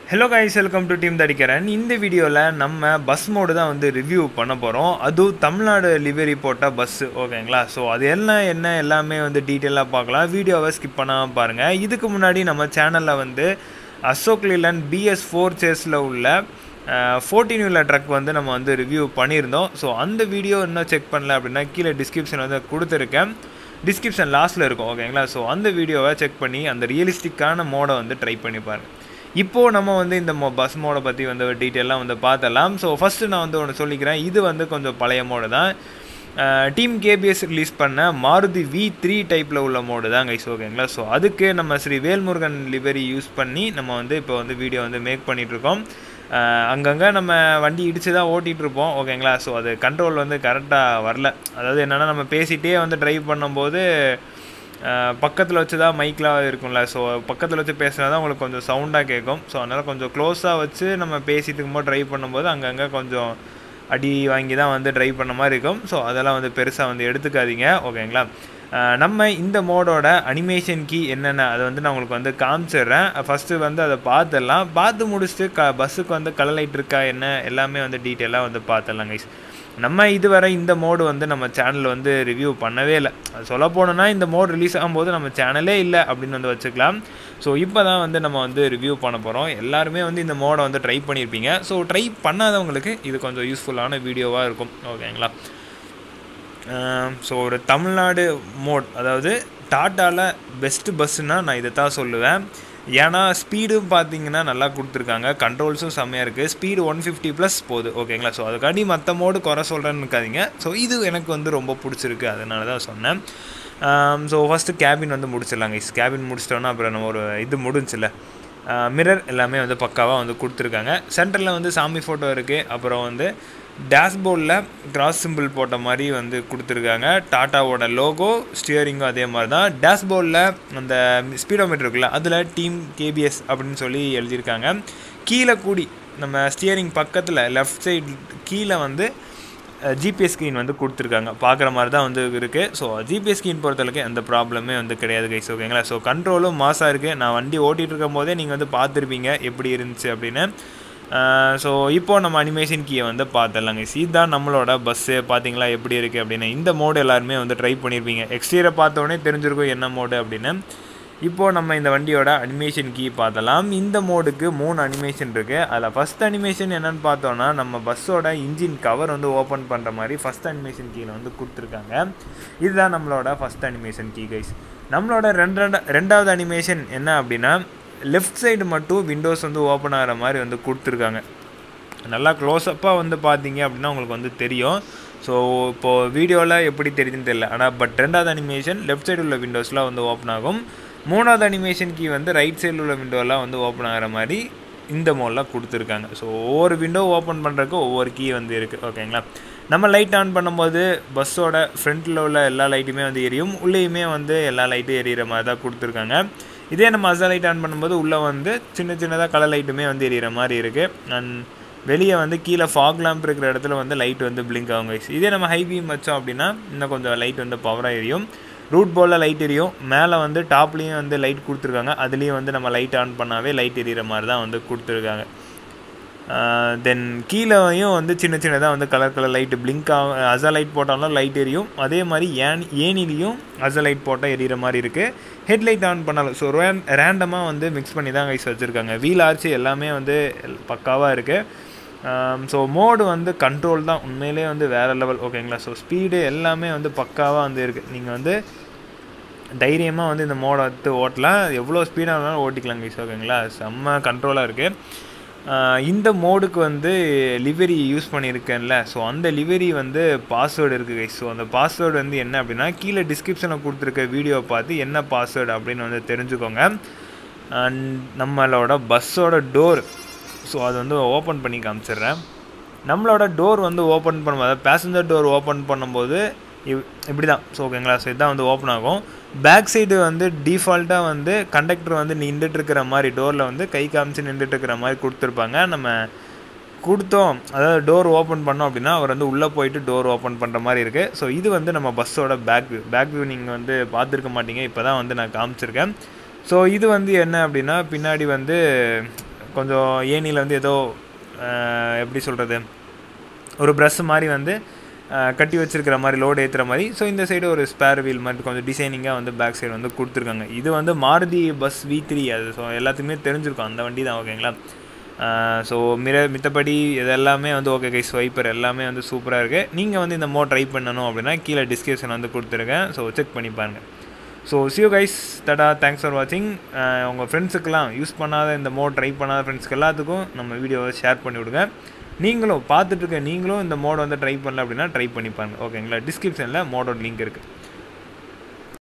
hello guys welcome to team தடிக்கிறேன் இந்த வீடியோவில் நம்ம பஸ் மோடு தான் வந்து ரிவ்யூ பண்ண போகிறோம் அதுவும் தமிழ்நாடு லிவரி போட்ட பஸ்ஸு ஓகேங்களா ஸோ அது எல்லாம் என்ன எல்லாமே வந்து டீட்டெயிலாக பார்க்கலாம் வீடியோவை ஸ்கிப் பண்ணாமல் பாருங்கள் இதுக்கு முன்னாடி நம்ம சேனலில் வந்து அசோக் லிலன் பிஎஸ் ஃபோர் சேஸில் உள்ள ஃபோர்டீன் வீலர் ட்ரக் வந்து நம்ம வந்து ரிவ்யூ பண்ணியிருந்தோம் ஸோ அந்த வீடியோ இன்னும் செக் பண்ணல அப்படின்னா கீழே டிஸ்கிரிப்ஷன் வந்து கொடுத்துருக்கேன் டிஸ்கிரிப்ஷன் லாஸ்ட்டில் இருக்கும் ஓகேங்களா ஸோ அந்த வீடியோவை செக் பண்ணி அந்த ரியலிஸ்டிக்கான மோடை வந்து ட்ரை பண்ணி பாருங்கள் இப்போது நம்ம வந்து இந்த மோ பஸ் மோடை பற்றி வந்து டீட்டெயிலாக வந்து பார்த்தலாம் ஸோ ஃபஸ்ட்டு நான் வந்து ஒன்று சொல்லிக்கிறேன் இது வந்து கொஞ்சம் பழைய மோடு தான் டீம் கேபிஎஸ் ரிலீஸ் பண்ண மாருதி வி த்ரீ டைப்பில் உள்ள மோடு தான் கைஸ் ஓகேங்களா ஸோ அதுக்கு நம்ம ஸ்ரீ வேல்முருகன் லிவரி யூஸ் பண்ணி நம்ம வந்து இப்போ வந்து வீடியோ வந்து மேக் பண்ணிகிட்ருக்கோம் அங்கங்கே நம்ம வண்டி இடித்து தான் ஓட்டிகிட்டு இருப்போம் ஓகேங்களா ஸோ அது கண்ட்ரோல் வந்து கரெக்டாக வரல அதாவது என்னென்னா நம்ம பேசிகிட்டே வந்து ட்ரைவ் பண்ணும்போது பக்கத்தில் வச்சு தான் மைக்லாம் இருக்கும்ல ஸோ பக்கத்தில் வச்சு பேசினா தான் உங்களுக்கு கொஞ்சம் சவுண்டாக கேட்கும் ஸோ அதனால் கொஞ்சம் க்ளோஸாக வச்சு நம்ம பேசிட்டு இருக்கும்போது ட்ரைவ் பண்ணும்போது அங்கங்கே கொஞ்சம் அடி வாங்கி தான் வந்து ட்ரைவ் பண்ண மாதிரி இருக்கும் ஸோ அதெல்லாம் வந்து பெருசாக வந்து எடுத்துக்காதீங்க ஓகேங்களா நம்ம இந்த மோடோட அனிமேஷன் கீ என்னென்ன அதை வந்து நான் உங்களுக்கு வந்து காமிச்சிடுறேன் ஃபஸ்ட்டு வந்து அதை பார்த்துடலாம் பார்த்து முடிச்சுட்டு க பஸ்ஸுக்கு வந்து கலர் லைட் இருக்கா என்ன எல்லாமே வந்து டீட்டெயிலாக வந்து பார்த்துடலாம் கைஸ் நம்ம இதுவரை இந்த மோடு வந்து நம்ம சேனலில் வந்து ரிவ்யூ பண்ணவே இல்லை அது சொல்ல போனோன்னா இந்த மோட் ரிலீஸ் ஆகும்போது நம்ம சேனலே இல்லை அப்படின்னு வந்து வச்சுக்கலாம் ஸோ இப்போ தான் வந்து நம்ம வந்து ரிவ்யூ பண்ண போகிறோம் எல்லாருமே வந்து இந்த மோடை வந்து ட்ரை பண்ணியிருப்பீங்க ஸோ ட்ரை பண்ணாதவங்களுக்கு இது கொஞ்சம் யூஸ்ஃபுல்லான வீடியோவாக இருக்கும் ஓகேங்களா ஸோ ஒரு தமிழ்நாடு மோட் அதாவது டாட்டாவில் பெஸ்ட்டு பஸ்ஸுனால் நான் இதை தான் சொல்லுவேன் ஏன்னா ஸ்பீடும் பார்த்தீங்கன்னா நல்லா கொடுத்துருக்காங்க கண்ட்ரோல்ஸும் செம்மையாக இருக்குது ஸ்பீடு ஒன் ஃபிஃப்டி ப்ளஸ் போகுது ஓகேங்களா ஸோ அதுக்காண்டி மற்ற மோடு குறை சொல்கிறேன்னு இருக்காதிங்க ஸோ இது எனக்கு வந்து ரொம்ப பிடிச்சிருக்கு அதனால தான் சொன்னேன் ஸோ ஃபஸ்ட்டு கேபின் வந்து முடிச்சிடலாங்க இஸ் கேபின் முடிச்சிட்டோன்னா அப்புறம் நம்ம ஒரு இது முடிஞ்சில்ல மிரர் எல்லாமே வந்து பக்காவாக வந்து கொடுத்துருக்காங்க சென்டரில் வந்து சாமி ஃபோட்டோ இருக்குது அப்புறம் வந்து டேஷ்போர்டில் கிராஸ் சிம்பிள் போட்ட மாதிரி வந்து கொடுத்துருக்காங்க டாட்டாவோட லோகோ ஸ்டியரிங்கும் அதே மாதிரி தான் டேஷ்போர்டில் அந்த ஸ்பீடோமீட்டர் இருக்குல்ல அதில் டீம் கேபிஎஸ் அப்படின்னு சொல்லி எழுதியிருக்காங்க கீழே கூடி நம்ம ஸ்டியரிங் பக்கத்தில் லெஃப்ட் சைடு கீழே வந்து ஜிபிஎஸ் ஸ்க்ரீன் வந்து கொடுத்துருக்காங்க பார்க்குற மாதிரி தான் வந்து இருக்குது ஸோ ஜிபிஎஸ் ஸ்க்ரீன் பொறுத்தளவுக்கு எந்த ப்ராப்ளமே வந்து கிடையாது கைஸ் ஓகேங்களா ஸோ கண்ட்ரோலும் மாசாக இருக்குது நான் வண்டி ஓட்டிகிட்டு இருக்கும் போதே நீங்கள் வந்து பார்த்துருப்பீங்க எப்படி இருந்துச்சு அப்படின்னு ஸோ இப்போது நம்ம அனிமேஷன் கீயை வந்து பார்த்துடலாங்க இதுதான் நம்மளோட பஸ்ஸு பார்த்தீங்களா எப்படி இருக்குது அப்படின்னு இந்த மோடு எல்லாருமே வந்து ட்ரை பண்ணியிருப்பீங்க எக்ஸ்டீரியரை பார்த்தோடனே தெரிஞ்சிருக்கும் என்ன மோடு அப்படின்னு இப்போது நம்ம இந்த வண்டியோட அனிமேஷன் கீ பார்த்தலாம் இந்த மோடுக்கு மூணு அனிமேஷன் இருக்குது அதில் ஃபஸ்ட் அனிமேஷன் என்னென்னு பார்த்தோன்னா நம்ம பஸ்ஸோட இன்ஜின் கவர் வந்து ஓப்பன் பண்ணுற மாதிரி ஃபஸ்ட் அனிமேஷன் கீயில் வந்து கொடுத்துருக்காங்க இதுதான் நம்மளோட ஃபஸ்ட் அனிமேஷன் கீ கைஸ் நம்மளோட ரெண்டு ரெண்டாவது அனிமேஷன் என்ன அப்படின்னா லெஃப்ட் சைடு மட்டும் விண்டோஸ் வந்து ஓப்பன் ஆகிற மாதிரி வந்து கொடுத்துருக்காங்க நல்லா க்ளோஸ்அப்பாக வந்து பார்த்தீங்க அப்படின்னா உங்களுக்கு வந்து தெரியும் ஸோ இப்போது வீடியோவில் எப்படி தெரியுதுன்னு தெரியல ஆனால் பட் ரெண்டாவது அனிமேஷன் லெஃப்ட் சைடு உள்ள விண்டோஸ்லாம் வந்து ஓப்பன் ஆகும் மூணாவது அனிமேஷன் கீ வந்து ரைட் சைடில் உள்ள விண்டோலாம் வந்து ஓப்பன் ஆகிற மாதிரி இந்த மோடெலாம் கொடுத்துருக்காங்க ஸோ ஒவ்வொரு விண்டோ ஓப்பன் பண்ணுறதுக்கு ஒவ்வொரு கீ வந்து இருக்குது ஓகேங்களா நம்ம லைட் ஆன் பண்ணும்போது பஸ்ஸோட ஃப்ரண்ட்டில் உள்ள எல்லா லைட்டுமே வந்து எரியும் உள்ளேயுமே வந்து எல்லா லைட்டும் எரியிற மாதிரி தான் கொடுத்துருக்காங்க இதே நம்ம அசா லைட் ஆன் பண்ணும்போது உள்ளே வந்து சின்ன சின்னதாக கலர் லைட்டுமே வந்து எரியிற மாதிரி இருக்குது அண்ட் வெளியே வந்து கீழே ஃபாக் லேம்ப் இருக்கிற இடத்துல வந்து லைட் வந்து பிளிங்க் ஆகும் கைஸ் இதே நம்ம ஹை பீம் வச்சோம் அப்படின்னா இன்னும் கொஞ்சம் லைட் வந்து பவராக எரியும் ரூட் போலில் லைட் எரியும் மேலே வந்து டாப்லேயும் வந்து லைட் கொடுத்துருக்காங்க அதுலேயும் வந்து நம்ம லைட் ஆன் பண்ணாவே லைட் எரியிற மாதிரி தான் வந்து கொடுத்துருக்காங்க தென் கீழேயும் வந்து சின்ன சின்னதாக வந்து கலர் கலர் லைட்டு பிளிங்க் ஆகும் அசா லைட் போட்டாலும் லைட் எரியும் அதே மாதிரி ஏன் ஏனிலையும் அசா லைட் போட்டால் எரியிற மாதிரி இருக்குது ஹெட்லைட் ஆன் பண்ணாலும் ஸோ ரேன் ரேண்டமாக வந்து மிக்ஸ் பண்ணி தான் கைஸ் வச்சுருக்காங்க வீல் ஆர்ச்சி எல்லாமே வந்து பக்காவாக இருக்குது ஸோ மோடு வந்து கண்ட்ரோல் தான் உண்மையிலே வந்து வேறு லெவல் ஓகேங்களா ஸோ ஸ்பீடு எல்லாமே வந்து பக்காவாக வந்து இருக்குது நீங்கள் வந்து தைரியமாக வந்து இந்த மோடை வந்து ஓட்டலாம் எவ்வளோ ஸ்பீடாக இருந்தாலும் ஓட்டிக்கலாம் கைஸ் ஓகேங்களா செம்ம கண்ட்ரோலாக இருக்குது இந்த மோடுக்கு வந்து லிவரி யூஸ் பண்ணியிருக்கேன்ல ஸோ அந்த லிவரி வந்து பாஸ்வேர்டு இருக்குது கைஸ் ஸோ அந்த பாஸ்வேர்டு வந்து என்ன அப்படின்னா கீழே டிஸ்கிரிப்ஷனில் கொடுத்துருக்க வீடியோ பார்த்து என்ன பாஸ்வேர்டு அப்படின்னு வந்து தெரிஞ்சுக்கோங்க அண்ட் நம்மளோட பஸ்ஸோட டோர் ஸோ அது வந்து ஓப்பன் பண்ணி காமிச்சிடுறேன் நம்மளோட டோர் வந்து ஓப்பன் பண்ணும்போது பேசஞ்சர் டோர் ஓப்பன் பண்ணும்போது இப்படி தான் ஸோ ஓகேங்களா ஸோ இதுதான் வந்து ஓப்பன் ஆகும் பேக் சைடு வந்து டிஃபால்ட்டாக வந்து கண்டக்டர் வந்து நின்றுட்டுருக்கிற மாதிரி டோரில் வந்து கை காமிச்சு நின்றுட்டுருக்கிற மாதிரி கொடுத்துருப்பாங்க நம்ம கொடுத்தோம் அதாவது டோர் ஓப்பன் பண்ணோம் அப்படின்னா அவர் வந்து உள்ளே போயிட்டு டோர் ஓப்பன் பண்ணுற மாதிரி இருக்குது ஸோ இது வந்து நம்ம பஸ்ஸோட பேக் வியூ பேக் வியூ நீங்கள் வந்து பார்த்துருக்க மாட்டீங்க இப்போ தான் வந்து நான் காமிச்சிருக்கேன் ஸோ இது வந்து என்ன அப்படின்னா பின்னாடி வந்து கொஞ்சம் ஏணியில் வந்து ஏதோ அஹ், எப்படி சொல்கிறது ஒரு ப்ரஷ் மாதிரி வந்து அஹ், கட்டி வச்சிருக்கிற மாதிரி லோடு ஏற்றுற மாதிரி ஸோ இந்த சைடு ஒரு ஸ்பேர் வீல் மாதிரி கொஞ்சம் டிசைனிங்காக வந்து பேக் சைடு வந்து கொடுத்துருக்காங்க இது வந்து மாருதி பஸ் வி த்ரீ அது ஸோ எல்லாத்துக்குமே தெரிஞ்சிருக்கும் அந்த வண்டி தான் ஓகேங்களா ஸோ மிர மித்தபடி இது எல்லாமே வந்து ஓகே கை ஸ்வைப்பர் எல்லாமே வந்து சூப்பராக இருக்குது நீங்கள் வந்து இந்த மோ ட்ரை பண்ணணும் அப்படின்னா கீழே டிஸ்கிரிப்ஷன் வந்து கொடுத்துருக்கேன் ஸோ செக் பண்ணி பாருங்கள் ஸோ சியோ கைஸ் தடா தேங்க்ஸ் ஃபார் வாட்சிங் உங்கள் ஃப்ரெண்ட்ஸுக்கெல்லாம் யூஸ் பண்ணாத இந்த மோட் ட்ரை பண்ணாத ஃப்ரெண்ட்ஸ்க்கு எல்லாத்துக்கும் நம்ம வீடியோவை ஷேர் பண்ணி விடுங்க நீங்களும் பார்த்துட்டு இருக்க நீங்களும் இந்த மோட் வந்து ட்ரை பண்ணல அப்படின்னா ட்ரை பண்ணி பாருங்க ஓகேங்களா டிஸ்கிரிப்ஷனில் மோடோட லிங்க் இருக்குது